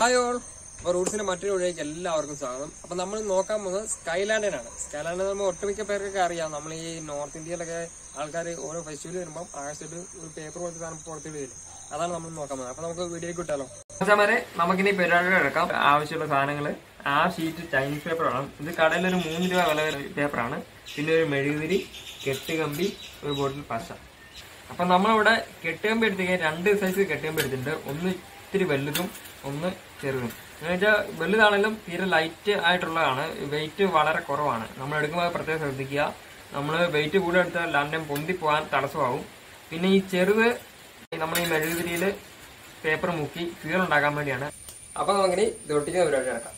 hi all അപ്പോൾ റൂട്ട്സിന്റെ മറ്റൊരു വഴിയേക്ക് എല്ലാവർക്കും സ്വാഗതം അപ്പോൾ നമ്മൾ നോക്കാൻ പോകുന്നത് സ്കൈലാൻഡിനാണ് സ്കൈലാൻഡ് നമ്മൾ ഒട്ടുമിക്ക പേർക്കൊക്കെ അറിയാം നമ്മൾ ഈ നോർത്ത് ഇന്ത്യയിലൊക്കെ ആൾക്കാർ ഓരോ ഫെസ്റ്റിവൽ വരുമ്പോൾ ആകാശത്ത് ഒരു പേപ്പർ പോലത്തെ സാധനം പുറത്തിട്ട് വരും അതാണ് നമ്മൾ നോക്കാൻ പോകുന്നത് അപ്പോൾ നമുക്ക് വീഡിയോ കിട്ടാലോ വരെ നമുക്കിനി പരിപാടികൾ എടുക്കാം ആവശ്യമുള്ള സാധനങ്ങൾ ആ ഷീറ്റ് ചൈനീസ് പേപ്പർ വേണം ഇത് കടയിൽ ഒരു മൂന്ന് രൂപ വില പേപ്പറാണ് പിന്നെ ഒരു മെഴുകുതിരി കെട്ടുകമ്പി ഒരു ബോട്ടിൽ പശ അപ്പൊ നമ്മളിവിടെ കെട്ടുകമ്പ് എടുത്തിരിക്കാൻ രണ്ട് സൈസ് കെട്ടുകമ്പ് എടുത്തിട്ടുണ്ട് ഒന്ന് ഇത്തിരി വലുതും ഒന്ന് ചെറുതും എന്ന് വെച്ചാൽ വലുതാണെങ്കിലും തീരെ ലൈറ്റ് ആയിട്ടുള്ളതാണ് വെയിറ്റ് വളരെ കുറവാണ് നമ്മൾ എടുക്കുമ്പോൾ അത് പ്രത്യേകം ശ്രദ്ധിക്കുക നമ്മൾ വെയിറ്റ് കൂടെ എടുത്താൽ ലാൻഡം പൊന്തി പോകാൻ തടസ്സമാവും പിന്നെ ഈ ചെറുത് നമ്മൾ ഈ മെഴുകുതിരിയിൽ പേപ്പർ മുക്കി ഫ്യൂൽ ഉണ്ടാക്കാൻ വേണ്ടിയാണ് അപ്പൊ നമുക്കിനി ഇത് ഒട്ടിക്കുന്ന പരിപാടി നടക്കാം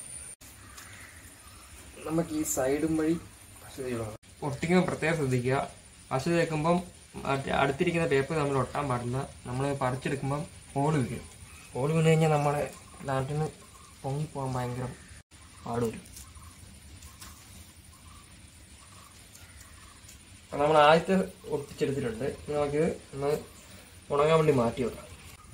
നമുക്ക് ഈ സൈഡും വഴി പശ തേക്കണം ഒട്ടിക്കുമ്പോൾ പ്രത്യേകം ശ്രദ്ധിക്കുക പശ തേക്കുമ്പം മറ്റേ അടുത്തിരിക്കുന്ന പേപ്പർ നമ്മൾ ഒട്ടാൻ പാടില്ല നമ്മൾ പറിച്ചെടുക്കുമ്പം ഹോള് വയ്ക്കും ഹോള് വീണ് കഴിഞ്ഞാൽ നമ്മുടെ നാട്ടിൽ നിന്ന് പൊങ്ങിപ്പോകാൻ ഭയങ്കര പാട് വരും അപ്പം നമ്മൾ ആദ്യത്തെ ഒട്ടിച്ചെടുത്തിട്ടുണ്ട് ഇനി നമുക്കിത് ഒന്ന് ഉണങ്ങാൻ വേണ്ടി മാറ്റി വെക്കാം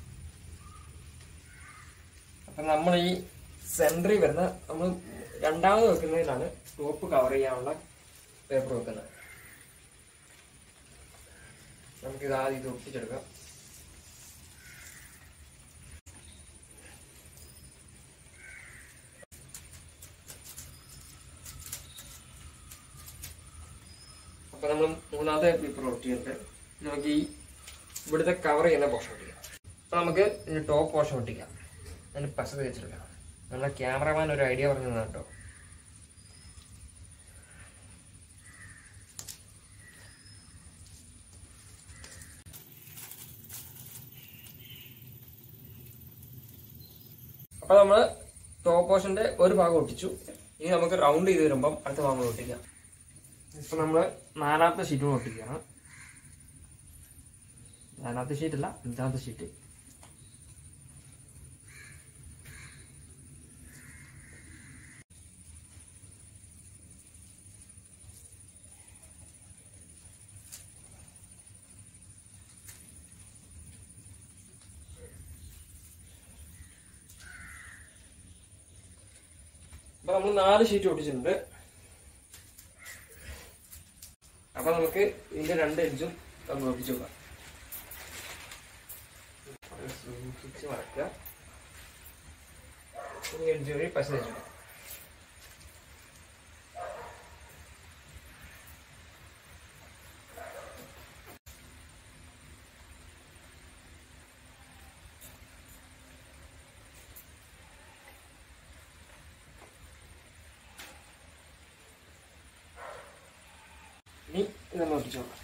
അപ്പം നമ്മൾ ഈ സെൻറ്ററിൽ വരുന്ന നമ്മൾ രണ്ടാമത് വെക്കുന്നതിലാണ് ടോപ്പ് കവർ ചെയ്യാനുള്ള പേപ്പർ വെക്കുന്നത് നമുക്കിത് ആദ്യം ഇത് ഒട്ടിച്ചെടുക്കാം അപ്പൊ നമ്മൾ മൂന്നാമത്തെ പേപ്പർ ഒട്ടിയിട്ടുണ്ട് ഇനി നമുക്ക് ഈ ഇവിടുത്തെ കവർ ചെയ്യുന്ന പോർഷൻ ഒട്ടിക്കാം അപ്പൊ നമുക്ക് ഇതിന് ടോപ്പ് പോർഷൻ ഒട്ടിക്കാം അതിന് പശ തേച്ചെടുക്കാം നമ്മുടെ ക്യാമറമാൻ ഒരു ഐഡിയ പറഞ്ഞു തന്നെ കേട്ടോ അപ്പൊ നമ്മള് ടോപ്പ് പോർഷന്റെ ഒരു ഭാഗം ഒട്ടിച്ചു ഇനി നമുക്ക് റൗണ്ട് ചെയ്ത് വരുമ്പം അടുത്ത ഭാഗം കൂടെ ഒട്ടിക്കാം ഇപ്പൊ നമ്മള് നാലാമത്തെ ഷീറ്റ് കൂടെ ഒട്ടിക്കുകയാണ് നാലാമത്തെ ഷീറ്റ് അല്ല അഞ്ചാമത്തെ ഷീറ്റ് അപ്പൊ നമ്മൾ നാല് ഷീറ്റ് ഒട്ടിച്ചിട്ടുണ്ട് അപ്പൊ നമുക്ക് ഇതിന്റെ രണ്ട് എഡ്ജും നമ്മൾ ഒട്ടിച്ചു നോക്കാം അത് സൂക്ഷിച്ച് മറക്കുക ഈ എഡ്ജ് വഴി പശ തേച്ചു ഇനി ഇത് നമ്മൾ ഒട്ടിച്ചു നോക്കാം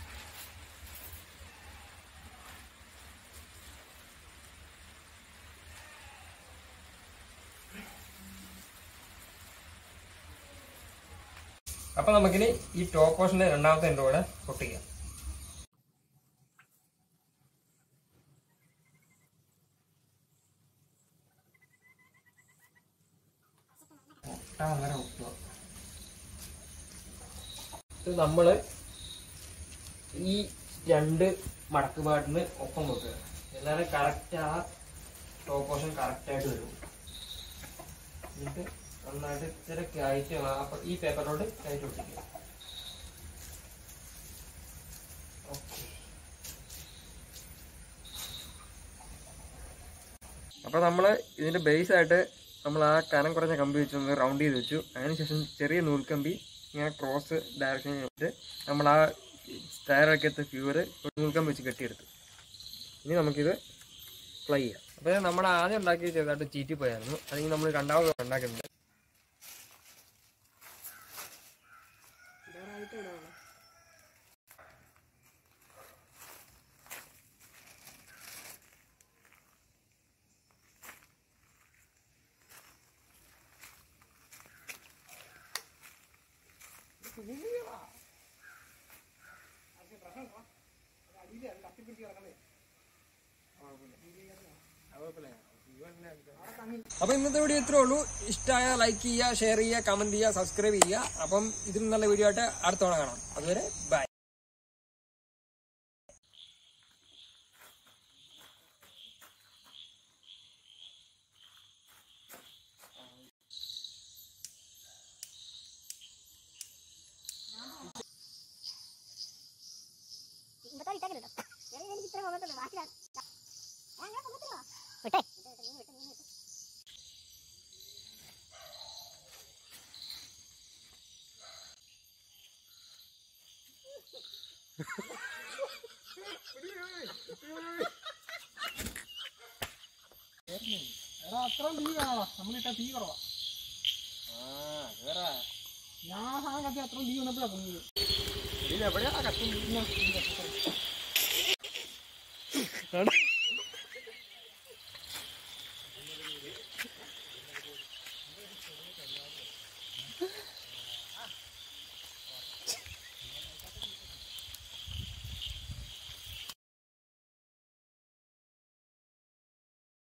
അപ്പൊ നമുക്കിനി ഈ ടോപ്പ് പോർഷന്റെ രണ്ടാമത്തെ എൻ്റെ കൂടെ ഒട്ടിക്കാം ഒട്ടാൻ വരെ ഒട്ടുക ഇത് നമ്മള് ഈ രണ്ട് മടക്ക് പാട്ടിന് ഒപ്പം വെക്കുക എന്നാലും കറക്റ്റ് ആ ടോപ്പ് പോർഷൻ കറക്റ്റ് ആയിട്ട് വരും എന്നിട്ട് നന്നായിട്ട് ഇച്ചിരി കയറ്റ് ആ പ- ഈ പേപ്പറിലോട്ട് കയറ്റി ഒട്ടിക്കുക ഓക്കെ അപ്പൊ നമ്മള് ഇതിന്റെ ബേസ് ആയിട്ട് നമ്മൾ ആ കനം കുറഞ്ഞ കമ്പി വെച്ച് ഒന്ന് റൗണ്ട് ചെയ്ത് വെച്ചു അതിനുശേഷം ചെറിയ നൂൽക്കമ്പി ഇങ്ങനെ ക്രോസ് ഡയറക്ഷൻ ചെയ്തിട്ട് നമ്മൾ ആ സ്റ്റയറൊക്കെ ഫ്യൂവർ നൂൽക്കമ്പി വെച്ച് കെട്ടിയെടുത്തു ഇനി നമുക്കിത് ഫ്ലൈ ചെയ്യാം അപ്പോൾ നമ്മൾ ആദ്യം ഉണ്ടാക്കി ചെറുതായിട്ട് ചീറ്റി പോയായിരുന്നു അല്ലെങ്കിൽ നമ്മൾ രണ്ടാമത് ഉണ്ടാക്കുന്നുണ്ട് അപ്പൊ ഇന്നത്തെ വീഡിയോ ഇത്രേ ഉള്ളൂ ഇഷ്ടമായ ലൈക്ക് ചെയ്യുക ഷെയർ ചെയ്യുക കമന്റ് ചെയ്യുക സബ്സ്ക്രൈബ് ചെയ്യുക അപ്പം ഇതിലും നല്ല വീഡിയോ ആയിട്ട് അടുത്ത തവണ കാണാം അതുവരെ ബൈ എടാ അത്രയും തീ കാണാ നമ്മളിട്ട തീ കുറവാ ആ കേറാ ഞാൻ സാധനം കത്തി അത്രയും തീ വന്നപ്പോഴാ പൊങ്ങിയത് ഇതിൽ എവിടെയാ കത്തുന്നത്